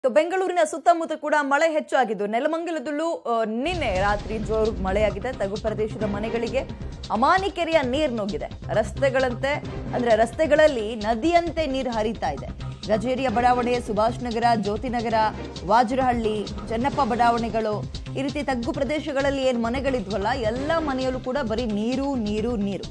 so ಬೆಂಗಳೂರಿನ ಸುತ್ತಮುತ್ತ ಕೂಡ ಮಳೆ ಹೆಚ್ಚಾಗಿದ್ದು ನೆಲಮಂಗಲದಲ್ಲೂ ಆ, ನಿನ್ನೆ ರಾತ್ರಿ ಜೋರು ಮಳೆಯಾಗಿದೆ ತಗ್ಗು ಪ್ರದೇಶದ ಮನೆಗಳಿಗೆ ಅಮಾನಿ ಕೆರೆಯ ನೀರು ನುಗ್ಗಿದೆ ರಸ್ತೆಗಳಂತೆ ಅಂದ್ರೆ ರಸ್ತೆಗಳಲ್ಲಿ ನದಿಯಂತೆ ನೀರು ಹರಿತಾ ಇದೆ ಗಜೇರಿಯ ಬಡಾವಣೆ ಸುಭಾಷ್ ನಗರ ಜ್ಯೋತಿನಗರ ವಾಜರಹಳ್ಳಿ ಚೆನ್ನಪ್ಪ ಬಡಾವಣೆಗಳು ಈ ರೀತಿ ತಗ್ಗು ಪ್ರದೇಶಗಳಲ್ಲಿ ಏನು ಮನೆಗಳಿದ್ವಲ್ಲ ಎಲ್ಲ ಮನೆಯಲ್ಲೂ ಕೂಡ ಬರೀ ನೀರು ನೀರು ನೀರು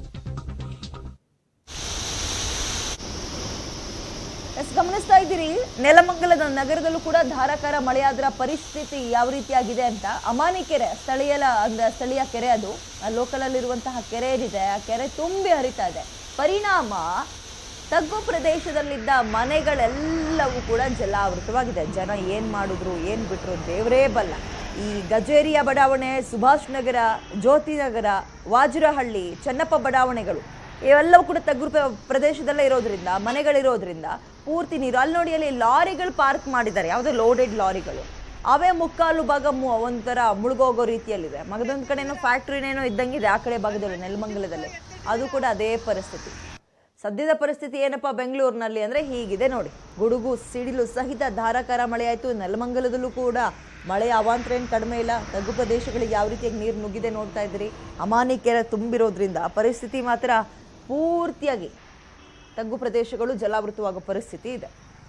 ಎಸ್ ಗಮನಿಸ್ತಾ ಇದ್ದೀರಿ ನೆಲಮಂಗಲದ ನಗರದಲ್ಲೂ ಕೂಡ ಧಾರಾಕಾರ ಮಳೆಯಾದರ ಪರಿಸ್ಥಿತಿ ಯಾವ ರೀತಿಯಾಗಿದೆ ಅಂತ ಅಮಾನಿ ಕೆರೆ ಸ್ಥಳೀಯ ಅಂದ್ರೆ ಸ್ಥಳೀಯ ಕೆರೆ ಅದು ಲೋಕಲ್ ಅಲ್ಲಿರುವಂತಹ ಕೆರೆ ಏನಿದೆ ಆ ಕೆರೆ ತುಂಬಿ ಹರಿತಾ ಇದೆ ಪರಿಣಾಮ ತಗ್ಗು ಪ್ರದೇಶದಲ್ಲಿದ್ದ ಮನೆಗಳೆಲ್ಲವೂ ಕೂಡ ಜಲಾವೃತವಾಗಿದೆ ಜನ ಏನ್ ಮಾಡಿದ್ರು ಏನ್ ಬಿಟ್ರು ದೇವರೇ ಬಲ್ಲ ಈ ಗಜೇರಿಯ ಬಡಾವಣೆ ಸುಭಾಷ್ ನಗರ ಜ್ಯೋತಿ ನಗರ ವಾಜರಹಳ್ಳಿ ಚೆನ್ನಪ್ಪ ಬಡಾವಣೆಗಳು ಇವೆಲ್ಲವೂ ಕೂಡ ತಗ್ಗು ಪ್ರ- ಪ್ರದೇಶದಲ್ಲೇ ಇರೋದ್ರಿಂದ ಮನೆಗಳಿರೋದ್ರಿಂದ ಪೂರ್ತಿ ನೀರು ಅಲ್ಲಿ ನೋಡಿ ಅಲ್ಲಿ ಲಾರಿಗಳು ಪಾರ್ಕ್ ಮಾಡಿದ್ದಾರೆ ಯಾವುದೋ ಲೋಡೆಡ್ ಲಾರಿಗಳು ಅವೇ ಮುಕ್ಕಾಲು ಭಾಗ ಮು- ಒಂಥರ ಮುಳುಗೋಗೋ ರೀತಿಯಲ್ಲಿದೆ ಮಗದೊಂದು ಕಡೆನೋ ಫ್ಯಾಕ್ಟ್ರಿನೇನೋ ಇದ್ದಂಗಿದೆ ಆ ಕಡೆ ಭಾಗದಲ್ಲಿ ನೆಲಮಂಗಲದಲ್ಲಿ ಅದು ಕೂಡ ಅದೇ ಪರಿಸ್ಥಿತಿ ಸದ್ಯದ ಪರಿಸ್ಥಿತಿ ಏನಪ್ಪ ಬೆಂಗಳೂರಿನಲ್ಲಿ ಅಂದ್ರೆ ಹೀಗಿದೆ ನೋಡಿ ಗುಡುಗು ಸಿಡಿಲು ಸಹಿತ ಧಾರಾಕಾರ ಮಳೆ ಆಯಿತು ನೆಲಮಂಗಲದಲ್ಲೂ ಕೂಡ ಮಳೆಯ ಅವಾಂತರ ಏನು ಕಡಿಮೆ ಇಲ್ಲ ತಗ್ಗು ಪ್ರದೇಶಗಳಿಗೆ ಯಾವ ರೀತಿಯಾಗಿ ನೀರು ನುಗ್ಗಿದೆ ನೋಡ್ತಾ ಇದ್ದೀರಿ ಅಮಾನಿ ಕೆರೆ ತುಂಬಿರೋದ್ರಿಂದ ಪರಿಸ್ಥಿತಿ ಮಾತ್ರ ಪೂರ್ತಿಯಾಗಿ ತಗ್ಗು ಪ್ರದೇಶಗಳು ಜಲಾವೃತವಾಗೋ ಪರಿಸ್ಥಿತಿ ಇದೆ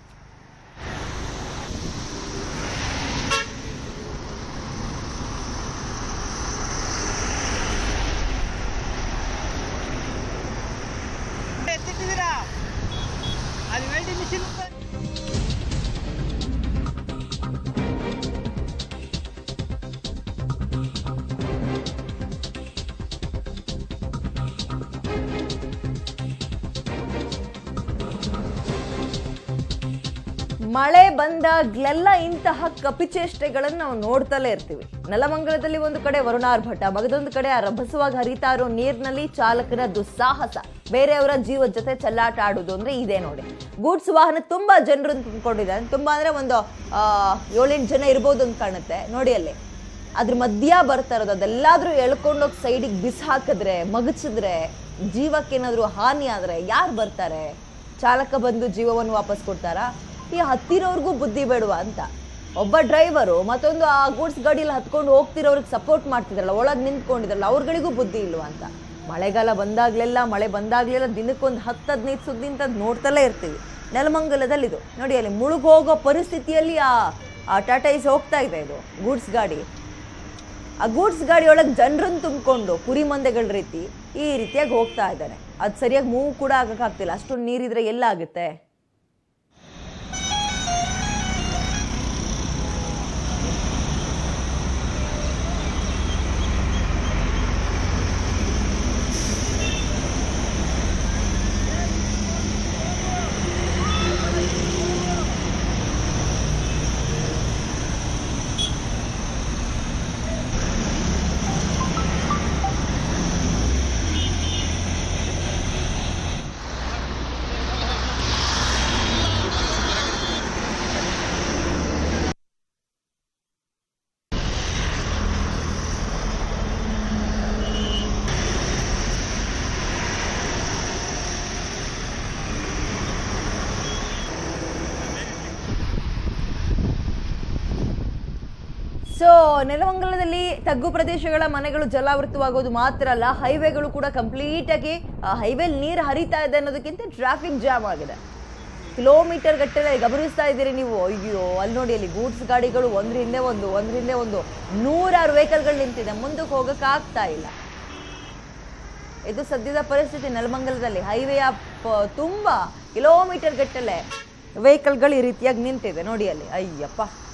ಎತ್ತಿಟ್ಟಿದ್ದೀರಾ ಅದು ವೆಲ್ಡಿಂಗ್ ಮಿಷಿನ್ ಮಳೆ ಬಂದಾಗ್ಲೆಲ್ಲ ಇಂತಹ ಕಪಿಚೇಷ್ಟೆಗಳನ್ನು ನಾವು ನೋಡ್ತಲೇ ಇರ್ತೀವಿ ನೆಲಮಂಗಲದಲ್ಲಿ ಒಂದು ಕಡೆ ವರುಣಾರ್ಭಟ ಮಗದೊಂದು ಕಡೆ ಆ ರಭಸವಾಗಿ ಹರಿತಾ ಇರೋ ನೀರಿನಲ್ಲಿ ಚಾಲಕನ ದುಸ್ಸಾಹಸ ಬೇರೆಯವರ ಜೀವದ ಜೊತೆ ಚೆಲ್ಲಾಟ ಆಡೋದು ಅಂದ್ರೆ ಇದೆ ನೋಡಿ ಗೂಡ್ಸ್ ವಾಹನ ತುಂಬಾ ಜನರು ತುಂಬಿಕೊಂಡಿದ್ದಾರೆ ತುಂಬಾ ಅಂದ್ರೆ ಒಂದು ಆ, ಏಳೆಂಟು ಜನ ಇರ್ಬೋದು ಅಂತ ಕಾಣುತ್ತೆ ನೋಡಿ ಅಲ್ಲಿ ಅದ್ರ ಮಧ್ಯ ಬರ್ತಾ ಇರೋದು ಅದೆಲ್ಲಾದ್ರೂ ಎಳ್ಕೊಂಡೋಗಿ ಸೈಡಿಗೆ ಬಿಸಿ ಹಾಕಿದ್ರೆ ಮಗಚಿದ್ರೆ ಜೀವಕ್ಕೇನಾದ್ರೂ ಹಾನಿ ಆದ್ರೆ ಯಾರು ಬರ್ತಾರೆ ಚಾಲಕ ಬಂದು ಜೀವವನ್ನು ವಾಪಸ್ ಕೊಡ್ತಾರಾ ಈ ಹತ್ತಿರೋರ್ಗೂ ಬುದ್ಧಿ ಬೇಡವಾ ಅಂತ ಒಬ್ಬ ಡ್ರೈವರು ಮತ್ತೊಂದು ಆ ಗೂಡ್ಸ್ ಗಾಡಿಯಲ್ಲಿ ಹತ್ಕೊಂಡು ಹೋಗ್ತಿರೋರಿಗೆ ಸಪೋರ್ಟ್ ಮಾಡ್ತಿದ್ರಲ್ಲ ಒಳಗೆ ನಿಂತ್ಕೊಂಡಿದ್ರಲ್ಲ ಅವ್ರಗಳಿಗೂ ಬುದ್ಧಿ ಇಲ್ವಾ ಅಂತ ಮಳೆಗಾಲ ಬಂದಾಗ್ಲೆಲ್ಲ ಮಳೆ ಬಂದಾಗ್ಲೆಲ್ಲ ದಿನಕ್ಕೊಂದು ಹತ್ತು ಹದಿನೈದು ಸುದ್ದಿ ಅಂತ ನೋಡ್ತಲೇ ಇರ್ತೀವಿ ನೆಲಮಂಗಲದಲ್ಲಿ ಇದು ನೋಡಿ ಅಲ್ಲಿ ಮುಳುಗೋಗೋ ಪರಿಸ್ಥಿತಿಯಲ್ಲಿ ಆ ಆ ಟಾಟಾ ಇಸ್ ಹೋಗ್ತಾ ಇದೆ ಇದು ಗೂಡ್ಸ್ ಗಾಡಿ ಆ ಗೂಡ್ಸ್ ಗಾಡಿ ಒಳಗೆ ಜನರನ್ನು ತುಂಬಿಕೊಂಡು ಕುರಿ ಮಂದೆಗಳ ರೀತಿ ಈ ರೀತಿಯಾಗಿ ಹೋಗ್ತಾ ಇದ್ದಾನೆ ಅದು ಸರಿಯಾಗಿ ಮೂವ್ ಕೂಡ ಆಗಕ್ಕಾಗ್ತಿಲ್ಲ ಅಷ್ಟೊಂದು ನೀರಿದ್ರೆ ಎಲ್ಲ ಆಗುತ್ತೆ ಸೊ ನೆಲಮಂಗಲದಲ್ಲಿ ತಗ್ಗು ಪ್ರದೇಶಗಳ ಮನೆಗಳು ಜಲಾವೃತವಾಗೋದು ಮಾತ್ರ ಅಲ್ಲ ಹೈವೇಗಳು ಕೂಡ ಕಂಪ್ಲೀಟ್ ಆಗಿ ಹೈವೇ ನೀರು ಹರಿತಾ ಇದೆ ಅನ್ನೋದಕ್ಕಿಂತ ಟ್ರಾಫಿಕ್ ಜಾಮ್ ಆಗಿದೆ ಕಿಲೋಮೀಟರ್ ಗಟ್ಟಲೆ ಗಮನಿಸ್ತಾ ಇದ್ದೀರಿ ನೀವು ಅಯ್ಯೋ ಅಲ್ಲಿ ನೋಡಿ ಅಲ್ಲಿ ಗೂಡ್ಸ್ ಗಾಡಿಗಳು ಒಂದ್ರ ಹಿಂದೆ ಒಂದು ಒಂದ್ರ ಹಿಂದೆ ಒಂದು ನೂರಾರು ವೆಹಿಕಲ್ಗಳು ನಿಂತಿದೆ ಮುಂದಕ್ಕೆ ಹೋಗಕ್ಕೆ ಆಗ್ತಾ ಇಲ್ಲ ಇದು ಸದ್ಯದ ಪರಿಸ್ಥಿತಿ ನೆಲಮಂಗಲದಲ್ಲಿ ಹೈವೇಯ ಪ- ತುಂಬಾ ಕಿಲೋಮೀಟರ್ ಗಟ್ಟಲೆ ವೆಹಿಕಲ್ಗಳು ಈ ರೀತಿಯಾಗಿ ನಿಂತಿದೆ ನೋಡಿ ಅಲ್ಲಿ ಅಯ್ಯಪ್ಪ